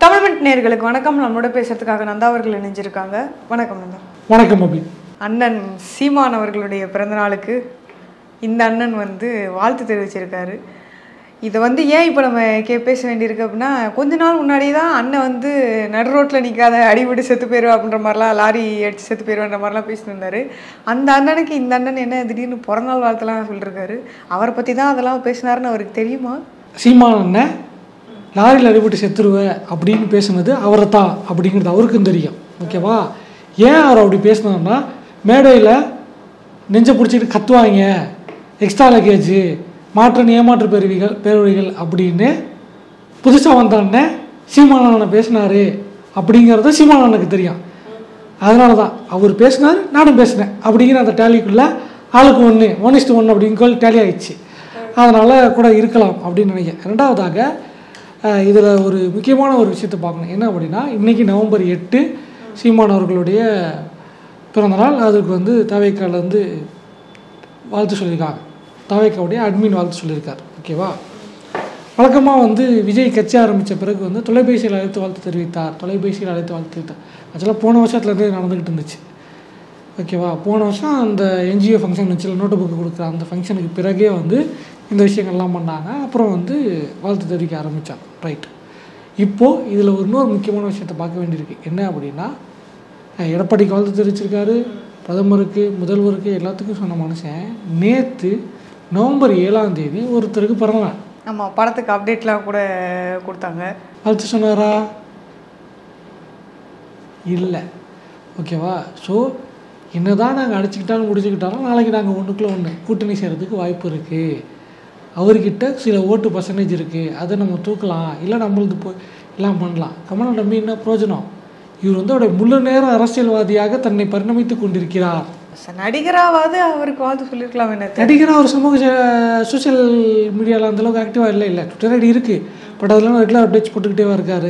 தமிழ்மட் நேர்களுக்கு வணக்கம் நம்மளோட பேசுறதுக்காக நந்தா அவர்கள் இணைஞ்சிருக்காங்க வணக்கம் நந்தா வணக்கம் அபி அண்ணன் சீமான் அவர்களுடைய பிறந்த நாளுக்கு இந்த அண்ணன் வந்து வாழ்த்து தெரிவிச்சிருக்காரு இதை வந்து ஏன் இப்போ நம்ம கே பேச வேண்டியிருக்கு அப்படின்னா கொஞ்ச நாள் முன்னாடி தான் அண்ணன் வந்து நடு ரோட்டில் நிற்காத அடிபடி செத்து போயிடுவா அப்படின்ற மாதிரிலாம் லாரி அடிச்சு செத்து போயிடுவான்ற மாதிரிலாம் பேசிட்டு இருந்தாரு அந்த அண்ணனுக்கு இந்த அண்ணன் என்ன திடீர்னு பிறந்தநாள் வாழ்த்துலாம் சொல்லியிருக்காரு அவரை பற்றி தான் அதெல்லாம் பேசினாருன்னு அவருக்கு தெரியுமா சீமான் அண்ணன் லாரியில் அடிபட்டு செத்துருவேன் அப்படின்னு பேசுனது அவரை தான் அப்படிங்கிறது அவருக்கும் தெரியும் ஓகேவா ஏன் அவர் அப்படி பேசினார்னா மேடையில் நெஞ்சை பிடிச்சிட்டு கத்துவாங்க எக்ஸ்ட்ரா லக்கேஜ் மாற்று ஏமாற்று பெருவிகள் பேரொழிகள் அப்படின்னு புதுசாக வந்தானே சீமானண்ணன் பேசினாரு அப்படிங்கிறது சீமானண்ணனுக்கு தெரியும் அதனால தான் அவர் பேசினார் நானும் பேசினேன் அப்படிங்கிற அந்த டேலிக்குள்ளே ஆளுக்கு ஒன்று ஒன் இஸ்டு ஒன் அப்படிங்கிற டேலி ஆயிடுச்சு அதனால் கூட இருக்கலாம் அப்படின்னு நினைக்கிறேன் ரெண்டாவதாக இதில் ஒரு முக்கியமான ஒரு விஷயத்தை பார்க்கணும் என்ன அப்படின்னா இன்றைக்கி நவம்பர் எட்டு சீமான் அவர்களுடைய பிறந்தநாள் அதுக்கு வந்து தவைக்கால வந்து வாழ்த்து சொல்லியிருக்காங்க தவைக்காவுடைய அட்மின் வாழ்த்து சொல்லியிருக்கார் ஓகேவா வழக்கமாக வந்து விஜய் கட்சி ஆரம்பித்த பிறகு வந்து தொலைபேசியில் அழைத்து வாழ்த்து தெரிவித்தார் தொலைபேசியில் அழைத்து வாழ்த்து தெரிவித்தார் ஆக்சுவலாக போன வருஷத்துலேருந்தே நடந்துக்கிட்டு இருந்துச்சு ஓகேவா போன வருஷம் அந்த என்ஜிஓ ஃபங்க்ஷன் வச்சு நோட்டு புக்கு கொடுக்குற அந்த ஃபங்க்ஷனுக்கு பிறகே வந்து இந்த விஷயங்கள்லாம் பண்ணாங்க அப்புறம் வந்து வாழ்த்து தெரிவிக்க ஆரம்பித்தாங்க ரைட் இப்போது இதில் ஒரு இன்னொரு முக்கியமான விஷயத்தை பார்க்க வேண்டியிருக்கு என்ன அப்படின்னா அஹ் எடப்பாடிக்கு வாழ்த்து தெரிவிச்சிருக்காரு பிரதமருக்கு முதல்வருக்கு எல்லாத்துக்கும் சொன்ன மனுஷன் நேற்று நவம்பர் ஏழாம் தேதி ஒருத்தருக்கு பிறந்தான் ஆமாம் படத்துக்கு அப்டேட்லாம் கூட கொடுத்தாங்க வாழ்த்து சொன்னாரா இல்லை ஓகேவா ஸோ என்னதான் நாங்கள் அடிச்சுக்கிட்டாலும் முடிச்சுக்கிட்டாலும் நாளைக்கு நாங்கள் ஒன்றுக்குள்ள ஒன்று கூட்டணி செய்கிறதுக்கு வாய்ப்பு இருக்குது அவர்கிட்ட சில ஓட்டு பர்சன்டேஜ் இருக்குது அதை நம்ம தூக்கலாம் இல்லை நம்மளது போய் எல்லாம் பண்ணலாம் கமலா நம்பி என்ன பிரயோஜனம் இவர் வந்து அவருடைய முழு நேர அரசியல்வாதியாக தன்னை பரிணமித்து கொண்டிருக்கிறார் ச- நடிகராவது அவருக்கு வாழ்த்து சொல்லியிருக்கலாம் என்ன நடிகராக ஒரு சமூக சோஷியல் மீடியாவில் அந்தளவுக்கு ஆக்டிவாக இல்லை இல்லை ட்விட்டர் ஐடி இருக்குது பட் அதெல்லாம் ரெகுலர் அப்டேட்ஸ் போட்டுக்கிட்டே இருக்காரு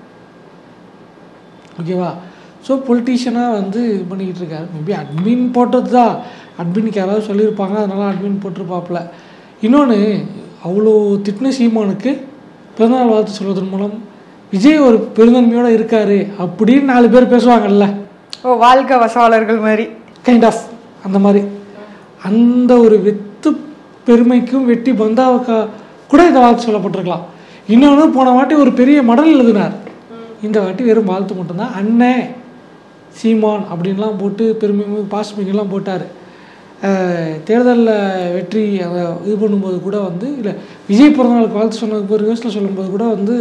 ஓகேவா ஸோ பொலிட்டீஷியனாக வந்து இது பண்ணிக்கிட்டு இருக்காரு மேபி அட்மின் போட்டது தான் அட்மினுக்கு யாராவது சொல்லியிருப்பாங்க அதனால அட்மின் போட்டிருப்பாப்புல இன்னொன்று அவ்வளோ திட்டின சீமானுக்கு பிறந்தநாள் வாழ்த்து சொல்வதன் மூலம் விஜய் ஒரு பெருந்தன்மையோடு இருக்காரு அப்படின்னு நாலு பேர் பேசுவாங்கல்ல ஓ வாழ்க்கை வசவாளர்கள் மாதிரி கைண்ட் ஆஃப் அந்த மாதிரி அந்த ஒரு வெத்து பெருமைக்கும் வெட்டி பந்தாவுக்கா கூட இந்த வாழ்த்து சொல்லப்பட்டிருக்கலாம் இன்னொன்று போன வாட்டி ஒரு பெரிய மடல் எழுதினார் இந்த வாட்டி வெறும் வாழ்த்து மட்டும்தான் அண்ணே சீமான் அப்படின்லாம் போட்டு பெருமை பாஸ்மிகெல்லாம் போட்டார் தேர்தலில் வெற்றி அதை இது பண்ணும்போது கூட வந்து இல்லை விஜய் பிறந்தநாளுக்கு வாழ்த்து சொன்னதுக்கு ஒரு ரிவர்ஸில் சொல்லும்போது கூட வந்து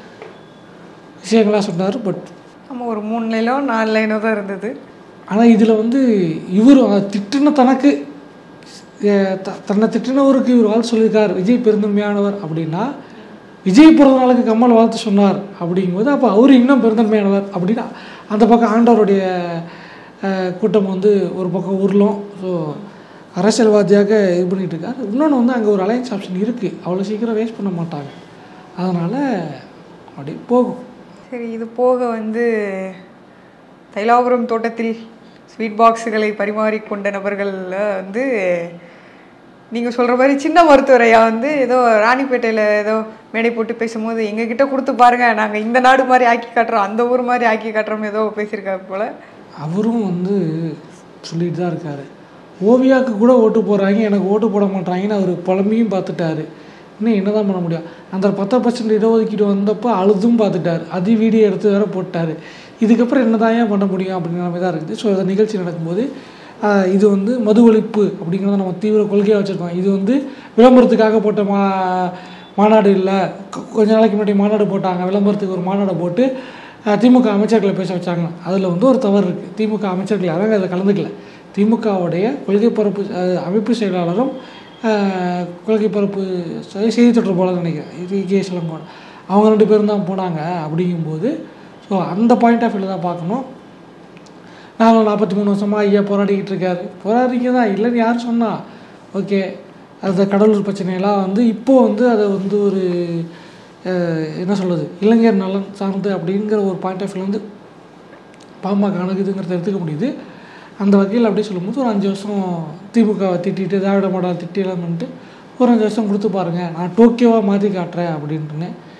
விஷயங்களாக சொன்னார் பட் ஆமாம் ஒரு மூணு லைனோ நாலு லைனோ தான் இருந்தது ஆனால் இதில் வந்து இவர் திட்டின தனக்கு அஹ் த- தன்னை திட்டினவருக்கு இவர் வாழ்த்து சொல்லியிருக்கார் விஜய் பெருந்தன்மையானவர் அப்படின்னா விஜய் பிறந்த நாளுக்கு கமல் வாழ்த்து சொன்னார் அப்படிங்கும்போது அப்போ அவர் இன்னும் பெருந்தன்மையானவர் அப்படின்னா அந்த பக்கம் ஆண்டவருடைய அஹ், கூட்டம் வந்து ஒரு பக்கம் உருளும் ஸோ அரசியல்வாதியாக இது பண்ணிட்டு இருக்காரு இன்னொன்று வந்து அங்கே ஒரு அலையன்ஸ் ஆப்ஷன் இருக்குது அவ்வளோ சீக்கிரம் வேஸ்ட் பண்ண மாட்டாங்க அதனால் அப்படி போகும் சரி இது போக வந்து தைலாபுரம் தோட்டத்தில் ஸ்வீட் பாக்ஸுகளை பரிமாறிக்கொண்ட நபர்களில் வந்து நீங்கள் சொல்கிற மாதிரி சின்ன மருத்துவரையா வந்து ஏதோ ராணிப்பேட்டையில் ஏதோ மேடை போட்டு பேசும்போது எங்ககிட்ட கொடுத்து பாருங்க நாங்கள் இந்த நாடு மாதிரி ஆக்கி காட்டுறோம் அந்த ஊர் மாதிரி ஆக்கி காட்டுறோம் ஏதோ பேசியிருக்காரு போல் அவரும் வந்து சொல்லிட்டு தான் இருக்காரு ஓவியாவுக்கு கூட ஓட்டு போடுறாங்க எனக்கு ஓட்டு போட மாட்டாங்கன்னு அவர் புலம்பியும் பார்த்துட்டாரு இன்னும் என்ன தான் பண்ண முடியும் அந்த பத்து பர்சன்ட் இடஒதுக்கீடு வந்தப்போ அழுதும் பார்த்துட்டாரு அது வீடியோ எடுத்து வேற போட்டார் இதுக்கப்புறம் என்ன தான் ஏன் பண்ண முடியும் அப்படிங்கிற மாதிரி தான் இருக்குது ஸோ அந்த நிகழ்ச்சி நடக்கும்போது ஆஹ், இது வந்து மது ஒழிப்பு அப்படிங்கிறத நம்ம தீவிர கொள்கையாக வச்சுருக்கோம் இது வந்து விளம்பரத்துக்காக போட்ட மா மாநாடு இல்லை கொ- கொஞ்ச நாளைக்கு முன்னாடி மாநாடு போட்டாங்க விளம்பரத்துக்கு ஒரு மாநாடு போட்டு அஹ், திமுக அமைச்சர்களை பேச வச்சாங்க அதில் வந்து ஒரு தவறு இருக்குது திமுக அமைச்சர்கள் யாரும் அதில் கலந்துக்கல திமுகவுடைய கொள்கை பரப்பு அஹ், அமைப்பு செயலாளரும் அஹ், கொள்கை பரப்பு செ- செய்தி தொடர்பாளர் நினைக்கிறேன் இது கே சிலங்கோன் அவங்க ரெண்டு பேரும் தான் போனாங்க அப்படிங்கும்போது ஸோ அந்த பாயிண்ட் ஆஃப் வியூவில் தான் பார்க்கணும் நானும் நாற்பத்தி மூணு வருஷமாக ஐயா போராடிக்கிட்டு இருக்காரு போராடிக்க தான் இல்லைன்னு யார் சொன்னா ஓகே அந்த கடலூர் பிரச்சனையெல்லாம் வந்து இப்போ வந்து அதை வந்து ஒரு அஹ், என்ன சொல்கிறது இளைஞர் நலன் சார்ந்து அப்படிங்கிற ஒரு பாயிண்ட் ஆஃப் வியூ வந்து பாமக அணுகுதுங்கிறத எடுத்துக்க முடியுது அந்த வகையில் அப்படியே சொல்லும்போது ஒரு அஞ்சு வருஷம் திமுகவை திட்டிட்டு திராவிட மாடல் திட்டி எல்லாம் பண்ணிட்டு ஒரு அஞ்சு வருஷம் கொடுத்து பாருங்கள் நான் டோக்கியோவாக மாற்றி காட்டுறேன் அப்படின்ட்டுன்னு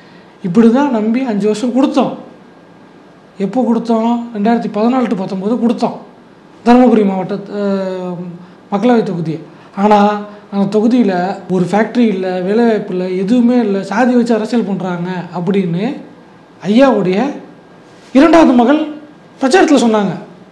இப்படி தான் நம்பி அஞ்சு வருஷம் கொடுத்தோம் எப்போ கொடுத்தோம் ரெண்டாயிரத்தி பதினாலு டு பத்தொம்போது கொடுத்தோம் தருமபுரி மாவட்ட அஹ், மக்களவை தொகுதியை ஆனால் அந்த தொகுதியில் ஒரு ஃபேக்ட்ரி இல்லை வேலைவாய்ப்பு இல்லை எதுவுமே இல்லை சாதி வச்சு அரசியல் பண்ணுறாங்க அப்படின்னு ஐயாவுடைய இரண்டாவது மகள் பிரச்சாரத்தில் சொன்னாங்க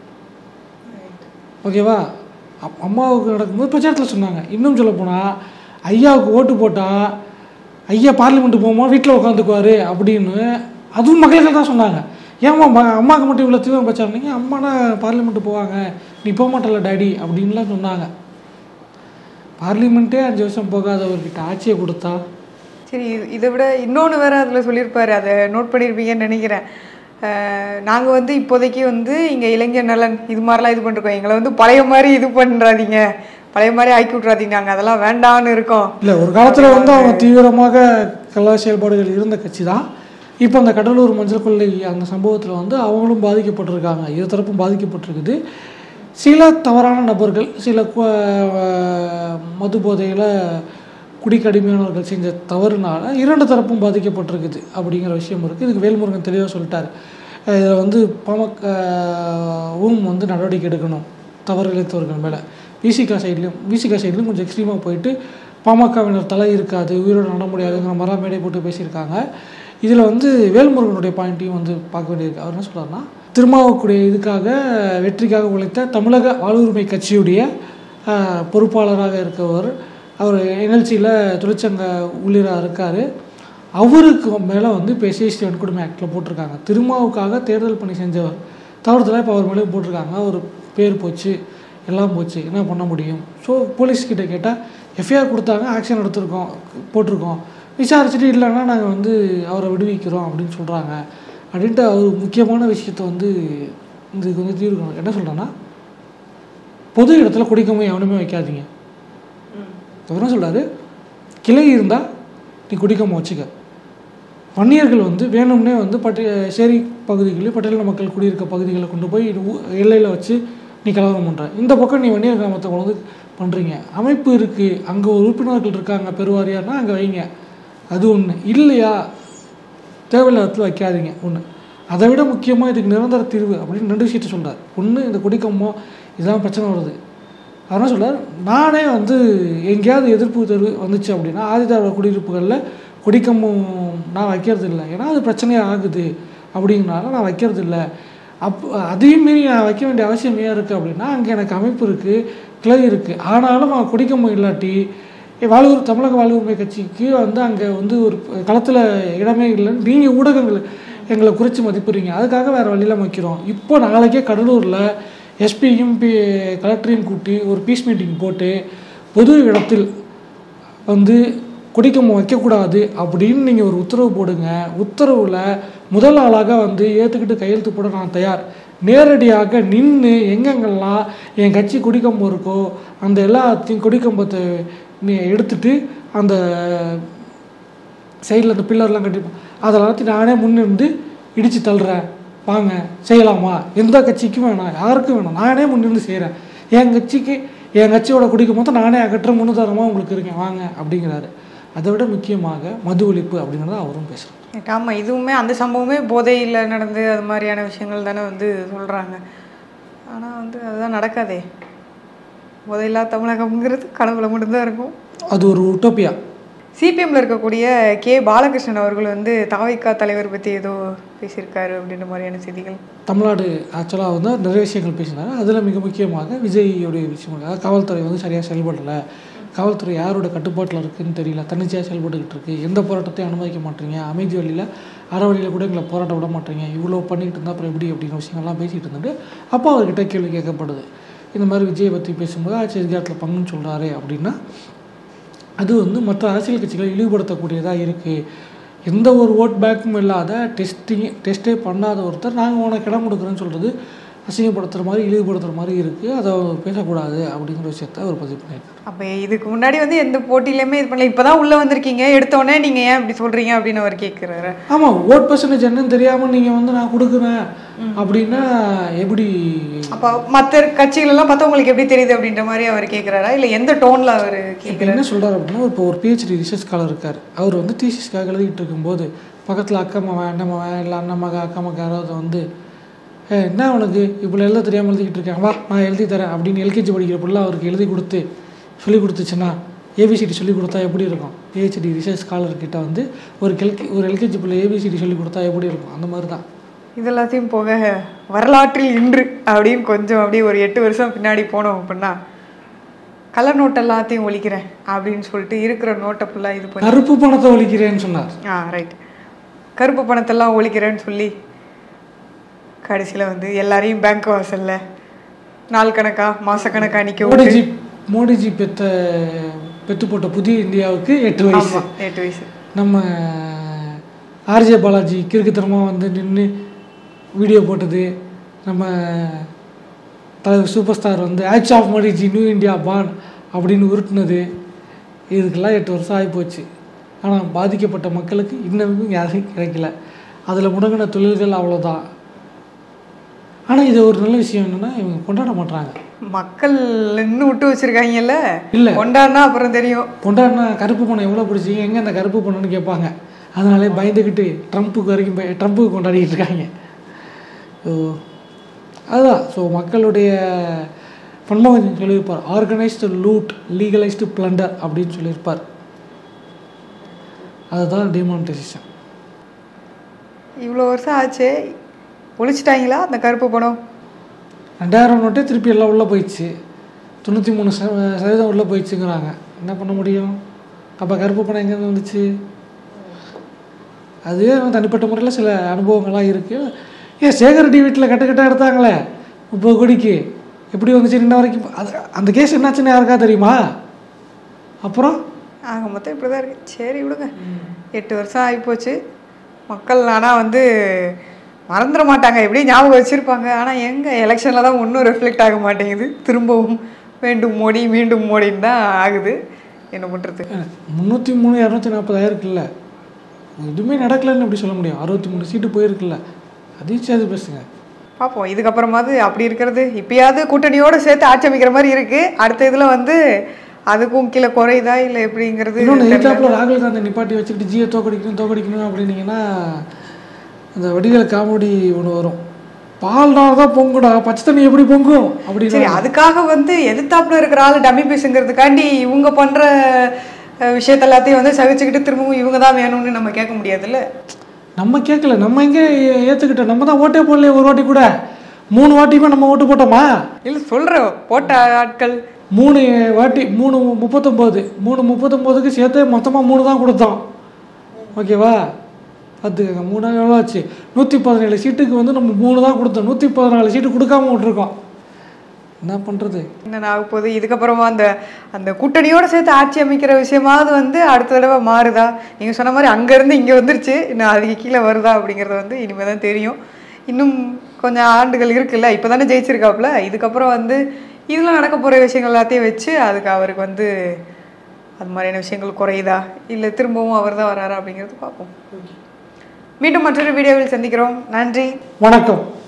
ஓகேவா அப்- அம்மாவுக்கு நடக்கும்போது பிரச்சாரத்தில் சொன்னாங்க இன்னும் சொல்ல போனால் ஐயாவுக்கு ஓட்டு போட்டால் ஐயா பார்லிமெண்ட்டு போகும்போது வீட்டில் உட்காந்துக்குவாரு அப்படின்னு அதுவும் மக்களுக்கு தான் சொன்னாங்க ஏம்மா ம- அம்மாவுக்கு மட்டும் இவ்வளோ தீவிரம் பிரச்சாரம் நீங்க அம்மானா பார்லிமெண்ட்டு போவாங்க நீ போக மாட்டல டாடி அப்படின்லாம் சொன்னாங்க பார்லிமெண்ட்டே அஞ்சு வருஷம் போகாதவர்கிட்ட ஆட்சியை கொடுத்தா சரி இது- இதை விட இன்னொன்று வேற அதில் சொல்லியிருப்பாரு அதை நோட் பண்ணியிருப்பீங்கன்னு நினைக்கிறேன் நாங்கள் வந்து இப்போதைக்கு வந்து இங்கே இளைஞர் நலன் இது மாதிரிலாம் இது பண்ணிருக்கோம் எங்களை வந்து பழைய மாதிரி இது பண்ணுறாதீங்க பழைய மாதிரி ஆக்கி விட்றாதீங்க நாங்கள் அதெல்லாம் வேண்டான்னு இருக்கோம் இல்லை ஒரு காலத்தில் வந்து அவங்க தீவிரமாக கலா செயல்பாடுகள் இருந்த கட்சி தான் இப்போ அந்த கடலூர் மஞ்சள் கொள்ளை அந்த சம்பவத்தில் வந்து அவங்களும் பாதிக்கப்பட்டிருக்காங்க இரு தரப்பும் பாதிக்கப்பட்டிருக்குது சில தவறான நபர்கள் சில கு- அஹ் மது போதையில் குடிக்கடிமையானவர்கள் செஞ்ச தவறுனால இரண்டு தரப்பும் பாதிக்கப்பட்டிருக்குது அப்படிங்கிற விஷயம் இருக்குது இதுக்கு வேல்முருகன் தெளிவாக சொல்லிட்டார் இதில் வந்து பாமகவும் வந்து நடவடிக்கை எடுக்கணும் தவறு இழைத்தவர்கள் மேலே விசிகா சைட்லேயும் விசிகா சைட்லேயும் கொஞ்சம் எக்ஸ்ட்ரீமாக போயிட்டு பாமகவினர் தலை இருக்காது உயிரோடு நட முடியாதுங்கிற மாதிரிலாம் மேடை போட்டு பேசியிருக்காங்க இதில் வந்து வேல்முருகனுடைய பாயிண்ட்டையும் வந்து பார்க்க வேண்டியிருக்கு அவர் என்ன சொல்றாருன்னா திருமாவக்கூடிய இதுக்காக வெற்றிக்காக உழைத்த தமிழக வாழ்வுரிமை கட்சியுடைய ஆஹ், பொறுப்பாளராக இருக்கவர் அவர் என்எல்சியில் தொழிற்சங்க ஊழியராக இருக்கார் அவருக்கு மேலே வந்து இப்போ எஸ்சிஎஸ்டி வன்கொடுமை ஆக்டில் போட்டிருக்காங்க திருமாவுக்காக தேர்தல் பணி செஞ்சவர் தவறுதலாக இப்போ அவர் மேலே போட்டிருக்காங்க அவர் பேர் போச்சு எல்லாம் போச்சு என்ன பண்ண முடியும் ஸோ போலீஸ்கிட்ட கேட்டால் எஃப்ஐஆர் கொடுத்தாங்க ஆக்ஷன் எடுத்திருக்கோம் போட்டிருக்கோம் விசாரிச்சுட்டு இல்லைன்னா நாங்கள் வந்து அவரை விடுவிக்கிறோம் அப்படின்னு சொல்கிறாங்க அப்படின்ட்டு அவர் முக்கியமான விஷயத்த வந்து இதுக்கு வந்து தீர்வு காணும். என்ன சொல்கிறேன்னா பொது இடத்துல குடிக்கமும் எவனுமே வைக்காதீங்க அவர் என்ன சொல்றாரு கிளை இருந்தால் நீ குடிக்காம வச்சுக்க வன்னியர்கள் வந்து வேணும்னே வந்து பட்டி சேரி பகுதிகளில் பட்டியலின மக்கள் குடியிருக்க பகுதிகளை கொண்டு போய் எல்லையில் வச்சு நீ கலவரம் பண்ணுற இந்த பக்கம் நீ வன்னியர் கிராமத்தை கொண்டு வந்து பண்ணுறீங்க அமைப்பு இருக்குது அங்கே உறுப்பினர்கள் இருக்காங்க பெருவாரியார்னா அங்கே வைங்க அது ஒன்று இல்லையா தேவையில்லாத இடத்துல வைக்காதீங்க ஒன்று அதை விட முக்கியமாக இதுக்கு நிரந்தர தீர்வு அப்படின்னு ரெண்டு விஷயத்த சொல்றார் ஒன்று இந்த குடிக்கம்மோ இதெல்லாம் பிரச்சனை வருது அதனால் சொல்றார் நானே வந்து எங்கேயாவது எதிர்ப்பு தெரு வந்துச்சு அப்படின்னா ஆதிதார குடியிருப்புகளில் குடிக்கம்பம் நான் வைக்கிறது இல்லை ஏன்னா அது பிரச்சனையாக ஆகுது அப்படிங்கிறனால நான் வைக்கிறது இல்லை அப் அதையும் மீறி நான் வைக்க வேண்டிய அவசியம் ஏன் இருக்குது அப்படின்னா அங்கே எனக்கு அமைப்பு இருக்குது கிளை இருக்குது ஆனாலும் அவன் குடிக்கம்பம் இல்லாட்டி வாழ்வுர் தமிழக வாழ்வுரிமை கட்சிக்கு வந்து அங்கே வந்து ஒரு களத்தில் இடமே இல்லைன்னு நீங்கள் ஊடகங்கள் எங்களை குறித்து மதிப்புறீங்க அதுக்காக வேறு வழியில் வைக்கிறோம் இப்போ நாளைக்கே கடலூரில் எஸ்பியும் பி கலெக்டரையும் கூட்டி ஒரு பீஸ் மீட்டிங் போட்டு பொது இடத்தில் வந்து குடிக்கம்பம் வைக்கக்கூடாது அப்படின்னு நீங்கள் ஒரு உத்தரவு போடுங்க உத்தரவில் முதல் ஆளாக வந்து ஏற்றுக்கிட்டு கையெழுத்து போட நான் தயார் நேரடியாக நின்று எங்கெங்கெல்லாம் என் கட்சி குடிக்கம்பம் இருக்கோ அந்த எல்லாத்தையும் குடிக்கம்பத்தை நீ எடுத்துட்டு அந்த சைடில் அந்த பில்லர்லாம் கட்டி அதை எல்லாத்தையும் நானே முன்னிருந்து இடித்து தள்ளுறேன் வாங்க செய்யலாமா எந்த கட்சிக்கும் வேணாம் யாருக்கும் வேணாம் நானே முன்னிருந்து செய்கிறேன் என் கட்சிக்கு என் கட்சியோட குடிக்கும் போது நானே அகற்ற முன்னுதாரமாக உங்களுக்கு இருக்கேன் வாங்க அப்படிங்கிறாரு அதை விட முக்கியமாக மது ஒழிப்பு அப்படிங்கிறத அவரும் பேசுகிறார் ஆமாம் இதுவுமே அந்த சம்பவமே போதையில் நடந்து அது மாதிரியான விஷயங்கள் தானே வந்து சொல்கிறாங்க ஆனால் வந்து அதுதான் நடக்காதே போதையில்லா தமிழகம்ங்கிறது கனவுல மட்டும்தான் இருக்கும் அது ஒரு உட்டோப்பியா சிபிஎம்ல இருக்கக்கூடிய கே பாலகிருஷ்ணன் அவர்கள் வந்து தாவைக்கா தலைவர் பற்றி ஏதோ பேசியிருக்காரு அப்படின்ற மாதிரியான செய்திகள் தமிழ்நாடு ஆக்சுவலாக வந்து நிறைய விஷயங்கள் பேசினார் அதில் மிக முக்கியமாக விஜய்யுடைய விஷயம் அதாவது காவல்துறை வந்து சரியாக செயல்படலை காவல்துறை யாரோட கட்டுப்பாட்டில் இருக்குன்னு தெரியல தன்னிச்சையாக செயல்பட்டுக்கிட்டு இருக்கு எந்த போராட்டத்தையும் அனுமதிக்க மாட்டீங்க அமைதி வழியில் அற வழியில் கூட எங்களை போராட்ட விட மாட்டீங்க இவ்வளோ பண்ணிக்கிட்டு இருந்தால் அப்புறம் எப்படி அப்படிங்கிற விஷயங்கள்லாம் பேசிகிட்டு இருந்துட்டு அப்போ அவர்கிட்ட கேள்வி கேட்கப்படுது இந்த மாதிரி விஜயை பற்றி பேசும்போது ஆட்சி அதிகாரத்தில் பங்குன்னு சொல்கிறாரு அப்படின்னா அது வந்து மற்ற அரசியல் கட்சிகளை இழிவுபடுத்தக்கூடியதாக இருக்குது எந்த ஒரு ஓட் பேக்கும் இல்லாத டெஸ்டிங் டெஸ்ட்டே பண்ணாத ஒருத்தர் நாங்கள் உனக்கு இடம் கொடுக்குறேன்னு சொல்கிறது அசிங்கப்படுத்துகிற மாதிரி இழிவுபடுத்துகிற மாதிரி இருக்குது அதை பேசக்கூடாது அப்படிங்கிற விஷயத்த அவர் பதிவு பண்ணியிருக்காரு அப்போ இதுக்கு முன்னாடி வந்து எந்த போட்டியிலையுமே இது பண்ணல இப்போ தான் உள்ளே வந்திருக்கீங்க எடுத்தோடனே நீங்கள் ஏன் இப்படி சொல்கிறீங்க அப்படின்னு அவர் கேட்குறாரு ஆமாம் ஓட் பர்சன்டேஜ் என்னன்னு தெரியாமல் நீங்கள் வந்து நான் கொடுக்குறேன் அப்படின்னா எப்படி அப்போ மற்ற கட்சிகளெல்லாம் பார்த்தா உங்களுக்கு எப்படி தெரியுது அப்படின்ற மாதிரி அவர் கேட்குறாரா இல்லை எந்த டோனில் அவர் இப்போ கேட்குறாரு என்ன சொல்கிறார் அப்படின்னா இப்போ ஒரு பிஹெச்டி ரிசர்ச் ஸ்காலர் இருக்கார் அவர் வந்து தீசிஸ்க்காக எழுதிட்டு இருக்கும்போது பக்கத்தில் அக்கா மவன் அண்ணன் மவன் இல்லை அண்ணன் மக அக்கா மக யாராவது வந்து ஏ என்ன உனக்கு இவ்வளோ எழுத தெரியாமல் எழுதிக்கிட்டு இருக்கேன் வா நான் எழுதி தரேன் அப்படின்னு எல்கேஜி படிக்கிற பிள்ளை அவருக்கு எழுதி கொடுத்து சொல்லி கொடுத்துச்சுன்னா ஏபிசிடி சொல்லி கொடுத்தா எப்படி இருக்கும் பிஹெச்டி ரிசர்ச் ஸ்காலர் கிட்ட வந்து ஒரு கெல்கி ஒரு எல்கேஜி பிள்ளை ஏபிசிடி சொல்லி கொடுத்தா எப்படி இருக்கும் அந்த மாதிரி தான் இது எல்லாத்தையும் போக வரலாற்றில் இன்று அப்படின்னு கொஞ்சம் அப்படியே ஒரு எட்டு வருஷம் பின்னாடி போனோம் அப்படின்னா கலர் நோட் எல்லாத்தையும் ஒழிக்கிறேன் அப்படின்னு சொல்லிட்டு இருக்கிற நோட்டை ஃபுல்லாக இது பண்ணி கருப்பு பணத்தை ஒழிக்கிறேன்னு சொன்னார் ஆ ரைட் கருப்பு பணத்தெல்லாம் ஒழிக்கிறேன்னு சொல்லி கடைசியில் வந்து எல்லாரையும் பேங்க் வாசல்ல நாள் கணக்கா மாசக்கணக்கா நிற்க விட்டு மோடிஜி மோடிஜி பெத்த பெத்து போட்ட புதிய இந்தியாவுக்கு எட்டு வயசு ஆமாம் எட்டு வயசு நம்ம ஆர்ஜே பாலாஜி கிறுக்குத்தனமாக வந்து நின்று வீடியோ போட்டது நம்ம தலைவர் சூப்பர் ஸ்டார் வந்து ஆக்ஸ் ஆஃப் மோடிஜி நியூ இந்தியா பான் அப்படின்னு உருட்டுனது இதுக்கெல்லாம் எட்டு வருஷம் ஆகிப்போச்சு ஆனால் பாதிக்கப்பட்ட மக்களுக்கு இன்னமும் யாரும் கிடைக்கல அதில் முடங்கின தொழில்கள் அவ்வளோதான் ஆனால் இது ஒரு நல்ல விஷயம் என்னென்னா இவங்க கொண்டாட மாட்றாங்க மக்கள் இன்னும் விட்டு வச்சிருக்காங்கல்ல இல்ல. கொண்டாடினா அப்புறம் தெரியும் கொண்டாடினா கருப்பு பணம் எவ்வளோ பிடிச்சிங்க எங்கே அந்த கருப்பு பணம்னு கேட்பாங்க அதனாலே பயந்துக்கிட்டு ட்ரம்ப்புக்கு வரைக்கும் போய் ட்ரம்ப்புக்கு கொண்டாடிக்கிட்டு இருக்காங்க ஸோ அதுதான் ஸோ மக்களுடைய மன்மோகன் சொல்லியிருப்பார் ஆர்கனைஸ்டு லூட் லீகலைஸ்டு பிளண்டர் அப்படின்னு சொல்லியிருப்பார் அதுதான் டிமானிட்டைசேஷன் இவ்வளோ வருஷம் ஆச்சு ஒழிச்சிட்டாங்களா அந்த கருப்பு பணம் ரெண்டாயிரம் நோட்டே திருப்பி எல்லாம் உள்ளே போயிடுச்சு தொண்ணூற்றி மூணு ச சதவீதம் உள்ளே போயிடுச்சுங்கிறாங்க என்ன பண்ண முடியும் அப்போ கருப்பு பணம் எங்கேருந்து வந்துச்சு அதுவே வந்து தனிப்பட்ட முறையில் சில அனுபவங்கள்லாம் இருக்குது ஏன் சேகர் ரெட்டி வீட்டில் கட்ட கட்ட எடுத்தாங்களே முப்பது கோடிக்கு எப்படி வந்துச்சு இன்ன வரைக்கும் அது அந்த கேஸ் என்னாச்சுன்னு யாருக்கா தெரியுமா அப்புறம் ஆக மொத்தம் இப்படி தான் இருக்கு சரி விடுங்க எட்டு வருஷம் ஆகிப்போச்சு மக்கள் ஆனால் வந்து மறந்துட மாட்டாங்க எப்படியும் ஞாபகம் வச்சுருப்பாங்க ஆனால் எங்கே எலெக்ஷனில் தான் ஒன்றும் ரெஃப்ளெக்ட் ஆக மாட்டேங்குது திரும்பவும் மீண்டும் மோடி மீண்டும் மோடின்னு தான் ஆகுது என்ன பண்ணுறது முந்நூற்றி மூணு இரநூத்தி நாற்பதாயிரம் இருக்குல்ல எதுவுமே நடக்கலைன்னு எப்படி சொல்ல முடியும் அறுபத்தி மூணு சீட்டு போயிருக்குல்ல அதையும் அது பேசுங்க பார்ப்போம் இதுக்கப்புறமாவது அப்படி இருக்கிறது இப்பயாவது கூட்டணியோடு சேர்த்து ஆட்சி அமைக்கிற மாதிரி இருக்குது அடுத்த இதில் வந்து அதுக்கும் கீழே குறையுதா இல்லை எப்படிங்கிறது இன்னொன்று தெரியல. எதிர்த்தாப்புல ராகுல் காந்தி நிப்பாட்டி வச்சுக்கிட்டு ஜியை தோக்கடிக்கணும் தோக்கடிக்கணும் அப்படின்னீங்கன்னா அந்த வடிவேல் காமெடி ஒன்று வரும் பால்னால தான் பொங்குடா பச்சை தண்ணி எப்படி பொங்கும் சரி அப்படின்னு அதுக்காக வந்து எதிர்த்தாப்புல இருக்கிற ஆள் டம்மி பீஸுங்கிறதுக்காண்டி இவங்க பண்ற அஹ், விஷயத்த எல்லாத்தையும் வந்து சகிச்சுக்கிட்டு திரும்பவும் இவங்க தான் வேணும்னு நம்ம கேட்க முடியாதுல்ல நம்ம கேட்கல நம்ம எங்கே ஏற்றுக்கிட்டோம் நம்ம தான் ஓட்டே போடலையே ஒரு வாட்டி கூட மூணு வாட்டியுமே நம்ம ஓட்டு போட்டோமா இல்லை சொல்கிறோம் போட்ட ஆட்கள் மூணு வாட்டி மூணு முப்பத்தொம்போது மூணு முப்பத்தொம்போதுக்கு சேர்த்து மொத்தமாக மூணு தான் கொடுத்தோம் ஓகேவா பார்த்துக்கங்க மூணாக எவ்வளோ ஆச்சு நூற்றி பதினேழு சீட்டுக்கு வந்து நம்ம மூணு தான் கொடுத்தோம் நூற்றி பதினாலு சீட்டு கொடுக்காம விட்ருக்கோம் என்ன பண்ணுறது என்னென்ன ஆக போகுது இதுக்கப்புறமா அந்த அந்த கூட்டணியோட சேர்த்து ஆட்சி அமைக்கிற விஷயமாவது வந்து அடுத்த தடவை மாறுதா நீங்கள் சொன்ன மாதிரி அங்கேருந்து இங்கே வந்துருச்சு இன்னும் அதுக்கு கீழே வருதா அப்படிங்கிறது வந்து இனிமேல் தான் தெரியும் இன்னும் கொஞ்சம் ஆண்டுகள் இருக்குல்ல இப்போ தானே ஜெயிச்சிருக்காப்புல இதுக்கப்புறம் வந்து இதில் நடக்க போகிற விஷயங்கள் எல்லாத்தையும் வச்சு அதுக்கு அவருக்கு வந்து அது மாதிரியான விஷயங்கள் குறையுதா இல்லை திரும்பவும் அவர் தான் வராரா அப்படிங்கிறது பார்ப்போம் மீண்டும் மற்றொரு வீடியோவில் சந்திக்கிறோம் நன்றி வணக்கம்